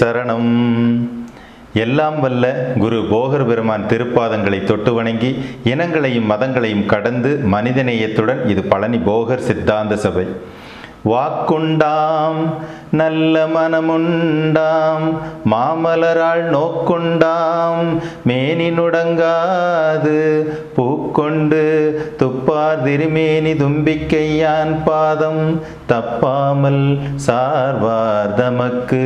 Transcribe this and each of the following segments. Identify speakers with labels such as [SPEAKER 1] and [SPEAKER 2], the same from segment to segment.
[SPEAKER 1] சரணம் எல்லாம் வல்ல குரு போகர் பெருமான் திருப்பாதங்களை தொட்டு வணங்கி இனங்களையும் மதங்களையும் கடந்து மனிதநேயத்துடன் இது பழனி போகர் சித்தாந்த சபை வாக்குண்டாம் நல்ல மனமுண்டாம் மாமலரால் நோக்குண்டாம் மேனி நுடங்காது பூக்கொண்டு துப்பார் திருமேனி தும்பிக்கையான் பாதம் தப்பாமல் சார்வார் தமக்கு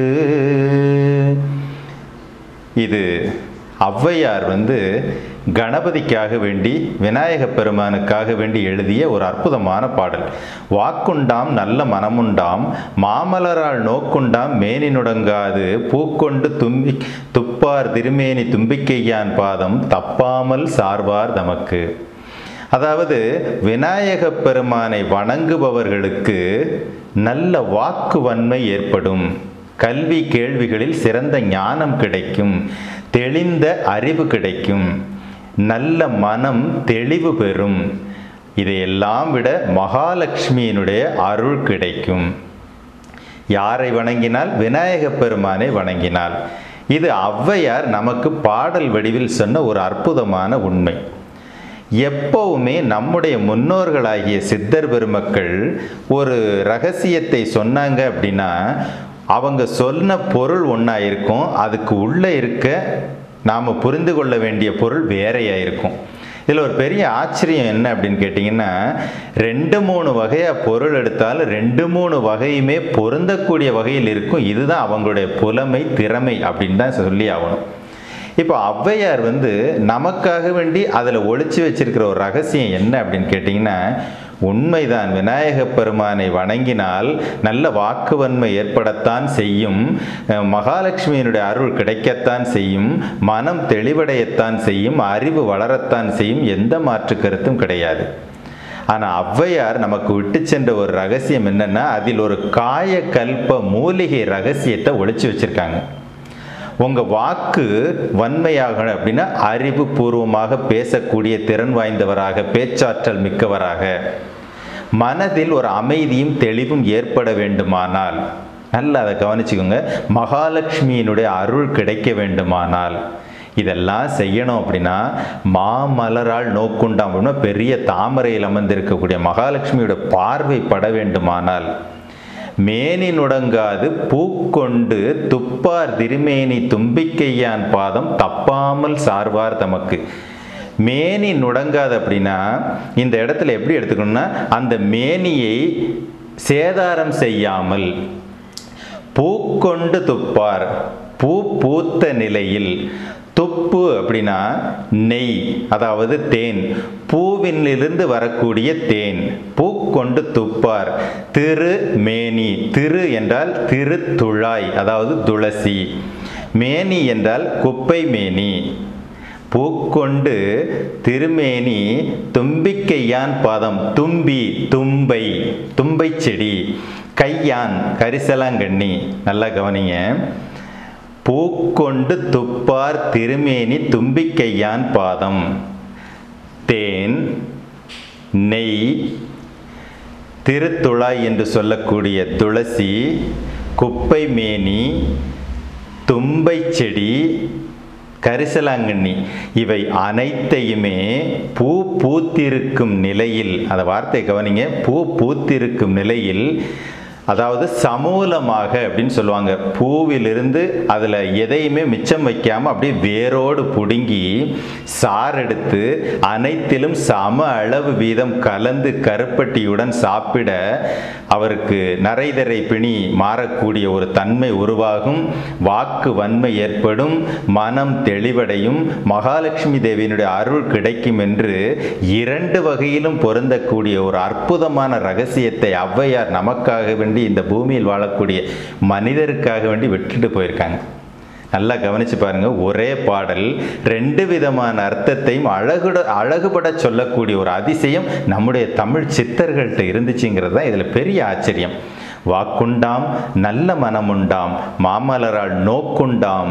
[SPEAKER 1] இது ஔவையார் வந்து கணபதிக்காக வேண்டி விநாயகப் பெருமானுக்காக வேண்டி எழுதிய ஒரு அற்புதமான பாடல் வாக்குண்டாம் நல்ல மனமுண்டாம் மாமலரால் நோக்குண்டாம் மேனி நுடங்காது பூக்கொண்டு தும்பி துப்பார் திருமேனி தும்பிக்கையான் பாதம் தப்பாமல் சார்வார் தமக்கு அதாவது விநாயகப் பெருமானை வணங்குபவர்களுக்கு நல்ல வாக்கு வன்மை ஏற்படும் கல்வி கேள்விகளில் சிறந்த ஞானம் கிடைக்கும் தெளிந்த அறிவு கிடைக்கும் நல்ல மனம் தெளிவு பெறும் இதையெல்லாம் விட மகாலட்சுமியினுடைய அருள் கிடைக்கும் யாரை வணங்கினால் விநாயகப் பெருமானை வணங்கினால் இது ஔவையார் நமக்கு பாடல் வடிவில் சொன்ன ஒரு அற்புதமான உண்மை எப்பவுமே நம்முடைய முன்னோர்களாகிய சித்தர் பெருமக்கள் ஒரு ரகசியத்தை சொன்னாங்க அப்படின்னா அவங்க சொன்ன பொருள் ஒன்றா இருக்கும் அதுக்கு உள்ளே இருக்க நாம் புரிந்து கொள்ள வேண்டிய பொருள் வேறையாக இருக்கும் இதில் ஒரு பெரிய ஆச்சரியம் என்ன அப்படின்னு கேட்டிங்கன்னா ரெண்டு மூணு வகையாக பொருள் எடுத்தாலும் ரெண்டு மூணு வகையுமே பொருந்தக்கூடிய வகையில் இருக்கும் இதுதான் அவங்களுடைய புலமை திறமை அப்படின்னு தான் சொல்லி ஆகணும் இப்போ ஔவையார் வந்து நமக்காக வேண்டி அதில் ஒழிச்சு வச்சிருக்கிற ஒரு ரகசியம் என்ன அப்படின்னு கேட்டிங்கன்னா உண்மைதான் விநாயகப் பெருமானை வணங்கினால் நல்ல வாக்குவன்மை ஏற்படத்தான் செய்யும் அஹ் மகாலட்சுமியினுடைய அருள் கிடைக்கத்தான் செய்யும் மனம் தெளிவடையத்தான் செய்யும் அறிவு வளரத்தான் செய்யும் எந்த மாற்று கருத்தும் கிடையாது ஆனால் ஔவையார் நமக்கு விட்டு சென்ற ஒரு ரகசியம் என்னன்னா அதில் ஒரு காயக்கல்ப மூலிகை ரகசியத்தை ஒழிச்சு வச்சிருக்காங்க உங்கள் வாக்கு வன்மையாக அப்படின்னா அறிவு பூர்வமாக பேசக்கூடிய திறன் வாய்ந்தவராக பேச்சாற்றல் மிக்கவராக மனதில் ஒரு அமைதியும் தெளிவும் ஏற்பட வேண்டுமானால் நல்லா அதை கவனிச்சுக்கோங்க மகாலட்சுமியினுடைய அருள் கிடைக்க வேண்டுமானால் இதெல்லாம் செய்யணும் அப்படின்னா மாமலரால் நோக்குண்டாம் அப்படின்னா பெரிய தாமரையில் அமர்ந்திருக்கக்கூடிய மகாலட்சுமியோட பார்வை பட வேண்டுமானால் மேனி நுடங்காது பூக்கொண்டு துப்பார் திருமேனி தும்பிக்கையான் பாதம் தப்பாமல் சார்வார் தமக்கு மேனி நுடங்காது அப்படின்னா இந்த இடத்துல எப்படி எடுத்துக்கணும்னா அந்த மேனியை சேதாரம் செய்யாமல் பூக்கொண்டு துப்பார் பூ பூத்த நிலையில் துப்பு அப்படின்னா நெய் அதாவது தேன் பூவினிலிருந்து வரக்கூடிய தேன் பூ கொண்டு துப்பார் திரு மேனி திரு என்றால் திருத்துழாய் அதாவது துளசி மேனி என்றால் குப்பை மேனி பூக்கொண்டு திருமேனி தும்பிக்கையான் பாதம் தும்பி தும்பை தும்பை செடி கையான் கரிசலாங்கண்ணி நல்லா கவனிங்க பூக்கொண்டு துப்பார் திருமேனி தும்பிக்கையான் பாதம் தேன் நெய் திருத்துழாய் என்று சொல்லக்கூடிய துளசி குப்பை மேனி தும்பை செடி கரிசலாங்கண்ணி இவை அனைத்தையுமே பூ பூத்திருக்கும் நிலையில் அந்த வார்த்தை கவனிங்க பூ பூத்திருக்கும் நிலையில் அதாவது சமூலமாக அப்படின்னு சொல்லுவாங்க பூவிலிருந்து அதில் எதையுமே மிச்சம் வைக்காமல் அப்படியே வேரோடு பிடுங்கி சாரெடுத்து அனைத்திலும் சம அளவு வீதம் கலந்து கருப்பட்டியுடன் சாப்பிட அவருக்கு நரைதரை பிணி மாறக்கூடிய ஒரு தன்மை உருவாகும் வாக்கு வன்மை ஏற்படும் மனம் தெளிவடையும் மகாலட்சுமி தேவியினுடைய அருள் கிடைக்கும் என்று இரண்டு வகையிலும் பொருந்தக்கூடிய ஒரு அற்புதமான ரகசியத்தை ஔவையார் நமக்காக வேண்டி இந்த பூமியில் வாழக்கூடிய மனிதருக்காக வேண்டி விட்டுட்டு போயிருக்காங்க நல்லா கவனிச்சு பாருங்க ஒரே பாடல் ரெண்டு விதமான அர்த்தத்தையும் அழகுட அழகுபட சொல்லக்கூடிய ஒரு அதிசயம் நம்முடைய தமிழ் சித்தர்கள்ட்ட இருந்துச்சுங்கிறது தான் இதில் பெரிய ஆச்சரியம் வாக்குண்டாம் நல்ல மனமுண்டாம் மாமலரால் நோக்குண்டாம்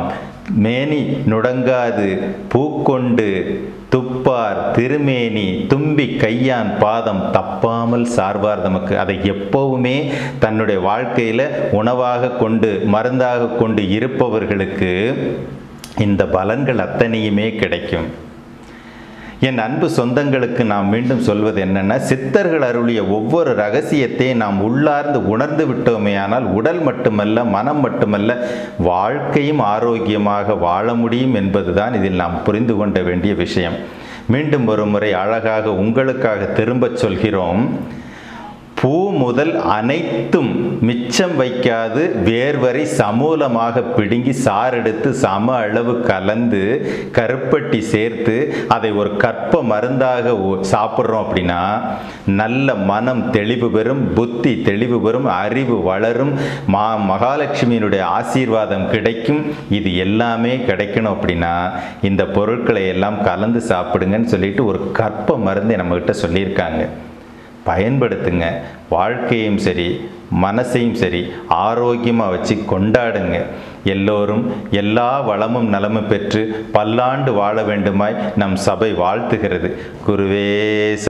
[SPEAKER 1] மேனி நுடங்காது பூக்கொண்டு துப்பார் திருமேனி தும்பி கையான் பாதம் தப்பாமல் சார்பார் நமக்கு அதை எப்பவுமே தன்னுடைய வாழ்க்கையில் உணவாக கொண்டு மருந்தாக கொண்டு இருப்பவர்களுக்கு இந்த பலன்கள் அத்தனையுமே கிடைக்கும் என் அன்பு சொந்தங்களுக்கு நாம் மீண்டும் சொல்வது என்னென்னா சித்தர்கள் அருளிய ஒவ்வொரு ரகசியத்தை நாம் உள்ளார்ந்து உணர்ந்து விட்டோமேயானால் உடல் மட்டுமல்ல மனம் மட்டுமல்ல வாழ்க்கையும் ஆரோக்கியமாக வாழ முடியும் என்பதுதான் இதில் நாம் புரிந்து கொண்ட வேண்டிய விஷயம் மீண்டும் ஒரு முறை அழகாக உங்களுக்காக திரும்பச் சொல்கிறோம் பூ முதல் அனைத்தும் மிச்சம் வைக்காது வேர்வரை சமூலமாக பிடுங்கி சாரெடுத்து சம அளவு கலந்து கருப்பட்டி சேர்த்து அதை ஒரு கற்ப மருந்தாக ஒ- சாப்பிட்றோம் அப்படின்னா நல்ல மனம் தெளிவு பெறும் புத்தி தெளிவு பெறும் அறிவு வளரும் மா மகாலட்சுமியினுடைய ஆசீர்வாதம் கிடைக்கும் இது எல்லாமே கிடைக்கணும் அப்படின்னா இந்த பொருட்களை எல்லாம் கலந்து சாப்பிடுங்கன்னு சொல்லிட்டு ஒரு கற்ப மருந்தை நம்மக்கிட்ட சொல்லியிருக்காங்க பயன்படுத்துங்க வாழ்க்கையும் சரி மனசையும் சரி ஆரோக்கியமாக வச்சு கொண்டாடுங்க எல்லோரும் எல்லா வளமும் நலமும் பெற்று பல்லாண்டு வாழ வேண்டுமாய் நம் சபை வாழ்த்துகிறது குருவே